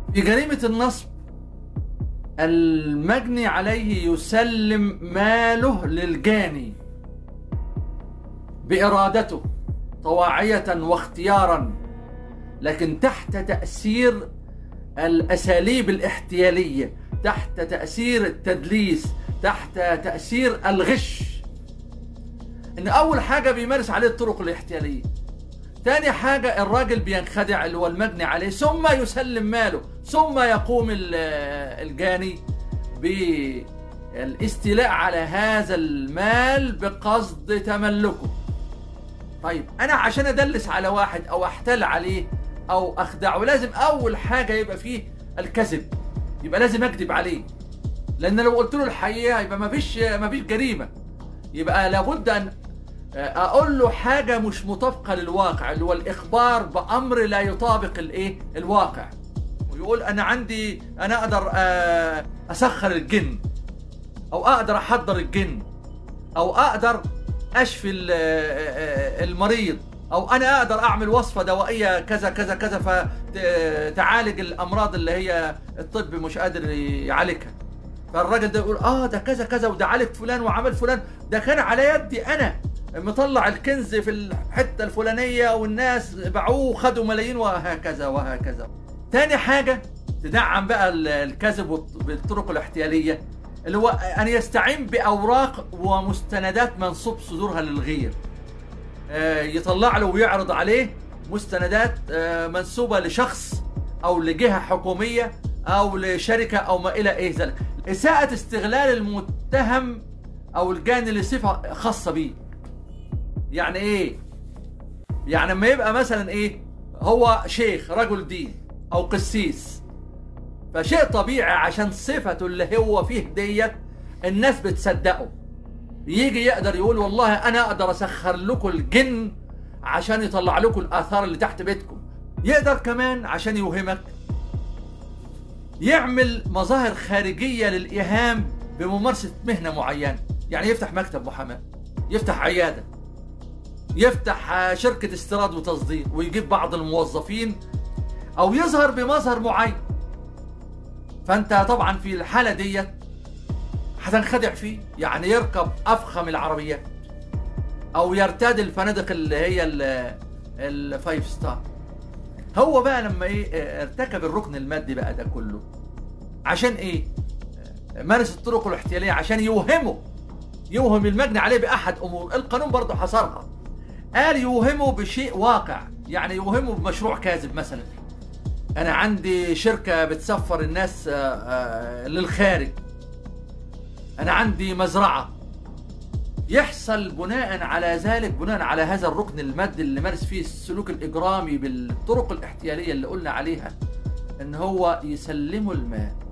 في جريمة النصب المجني عليه يسلم ماله للجاني بإرادته طواعية واختيارا لكن تحت تأثير الأساليب الاحتيالية تحت تأثير التدليس تحت تأثير الغش إن أول حاجة بيمارس عليه الطرق الاحتيالية تاني حاجة الراجل بينخدع اللي هو المجني عليه ثم يسلم ماله ثم يقوم ال- الجاني بالاستيلاء على هذا المال بقصد تملكه طيب انا عشان ادلس على واحد او احتال عليه او اخدعه لازم اول حاجه يبقى فيه الكذب يبقى لازم اكذب عليه لان لو قلت له الحقيقه يبقى ما فيش ما فيش جريمه يبقى لابد ان اقول له حاجه مش مطابقه للواقع اللي هو الاخبار بامر لا يطابق الايه الواقع ويقول انا عندي انا اقدر آه، اسخر الجن او اقدر احضر الجن او اقدر اشفي ال- آه، المريض او انا اقدر اعمل وصفه دوائيه كذا كذا كذا فتعالج الامراض اللي هي الطب مش قادر يعالجها فالراجل ده يقول اه ده كذا كذا وده عالج فلان وعمل فلان ده كان على يدي انا مطلع الكنز في الحته الفلانيه والناس باعوه وخدوا ملايين وهكذا وهكذا تاني حاجه تدعم بقى ال- الكذب والط- بالطرق الاحتياليه اللي هو ان يستعين باوراق ومستندات منصوب صدورها للغير آه، يطلع له ويعرض عليه مستندات آه، منسوبه لشخص او لجهه حكوميه او لشركه او ما الى ايه ذلك اساءه استغلال المتهم او الجاني لصفه خاصه بيه يعني ايه يعني لما يبقى مثلا ايه هو شيخ رجل دين او قسيس فشيء طبيعي عشان صفته اللي هو فيه ديت الناس بتصدقه يجي يقدر يقول والله انا اقدر اسخر لكم الجن عشان يطلع لكم الاثار اللي تحت بيتكم يقدر كمان عشان يوهمك يعمل مظاهر خارجيه للايهام بممارسه مهنه معينه يعني يفتح مكتب محاماه يفتح عياده يفتح آه، شركه استيراد وتصدير ويجيب بعض الموظفين او يظهر بمظهر معين فانت طبعا في الحاله ديت هتنخدع فيه يعني يركب افخم العربيات او يرتدي الفنادق اللي هي ال- الفايف ستار هو بقى لما ايه اه، ارتكب الركن المادي بقى ده كله عشان ايه اه، مارس الطرق الاحتياليه عشان يوهمه يوهم المجني عليه باحد امور القانون برضه حصرها قال يوهمه بشيء واقع يعني يوهمه بمشروع كاذب مثلا انا عندي شركه بتسفر الناس اه، اه، للخارج انا عندي مزرعه يحصل بناء على ذلك بناء على هذا الركن المادي اللي مارس فيه السلوك الاجرامي بالطرق الاحتياليه اللي قلنا عليها ان هو يسلمه المال